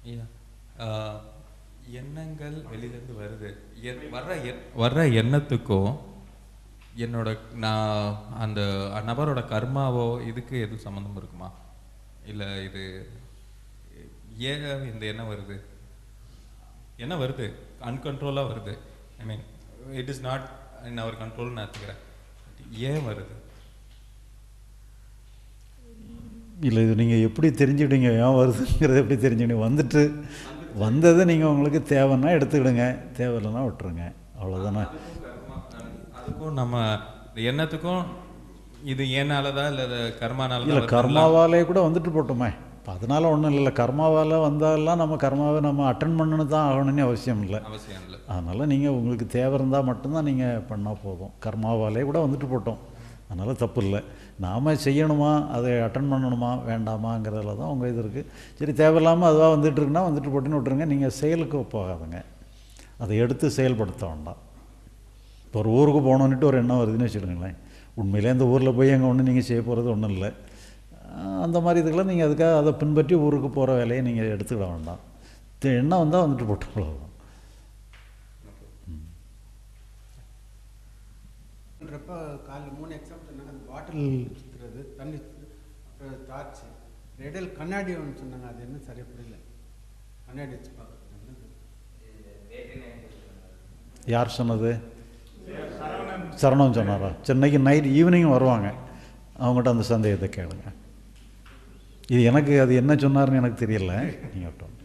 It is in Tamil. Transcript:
Yeah. ஆஹ், எண்ணங்கள் வெளியிலேருந்து வருது என் வர்ற எண் வர்ற எண்ணத்துக்கும் என்னோட நான் அந்த நபரோட கர்மாவோ இதுக்கு எதுவும் சம்மந்தம் இருக்குமா இல்லை இது ஏன் இந்த எண்ணம் வருது என்ன வருது அன்கண்ட்ரோலாக வருது I mean it is not in our கண்ட்ரோல்னு நான் எடுத்துக்கிறேன் ஏன் வருது இல்லை இது நீங்கள் எப்படி தெரிஞ்சுக்கிட்டீங்க ஏன் வருதுங்கிறத எப்படி தெரிஞ்சுக்கிட்டீங்க வந்துட்டு வந்ததை நீங்கள் உங்களுக்கு தேவைன்னா எடுத்துக்கிடுங்க தேவையில்லைன்னா விட்டுருங்க அவ்வளோதானே அதுக்கும் நம்ம இந்த எண்ணத்துக்கும் இது ஏனாலதான் இல்லை இது கர்மானால இல்லை கர்மாவாலே கூட வந்துட்டு போட்டோமே இப்போ அதனால ஒன்றும் இல்லை கர்மாவால் வந்தாலாம் நம்ம கர்மாவை நம்ம அட்டன் பண்ணணும் தான் ஆகணும்னு அவசியம் இல்லை அவசியம் இல்லை அதனால் நீங்கள் உங்களுக்கு தேவை இருந்தால் மட்டும்தான் நீங்கள் பண்ணால் போதும் கர்மாவாலே கூட வந்துட்டு போட்டோம் அதனால் தப்பு இல்லை நாம் செய்யணுமா அதை அட்டன் பண்ணணுமா வேண்டாமாங்கிறதுல தான் உங்கள் இது இருக்குது சரி தேவையில்லாமல் அதுவாக வந்துட்டு இருக்குன்னா வந்துட்டு போட்டுன்னு விட்டுருங்க நீங்கள் செயலுக்கு போகாதுங்க அதை எடுத்து செயல்படுத்த வேண்டாம் இப்போ ஒரு ஊருக்கு போகணுன்னுட்டு ஒரு எண்ணம் வருதுன்னு வச்சுக்கோங்களேன் உண்மையிலே அந்த ஊரில் போய் அங்கே ஒன்றும் நீங்கள் செய்ய போகிறது ஒன்றும் இல்லை ஆஹ் அந்த மாதிரி இதுக்கெல்லாம் நீங்கள் அதுக்காக அதை பின்பற்றி ஊருக்கு போகிற வேலையை நீங்கள் எடுத்துக்கிட வேண்டாம் தி- எண்ணம் வந்தால் வந்துட்டு போட்டு அவ்வளவுதான். ன்றப்ப காலைல மூணு எக்ஸாம்பிள் சொன்னாங்க அந்த பாட்டில் சுற்றுறது தண்ணி சுத்துறது, அப்புறம் டார்ச் ரெடல் கண்ணாடி ஒன்று சொன்னாங்க அது என்ன சரியா புரியல கண்ணாடி வச்சு பார்க்குறது என்னது யார் சொன்னது சரணம் சொன்னாரா சென்னைக்கு நைட் ஈவினிங் வருவாங்க அவங்ககிட்ட அந்த சந்தேகத்தை கேளுங்க இது எனக்கு அது என்ன சொன்னாருன்னு எனக்கு தெரியல நீங்கள்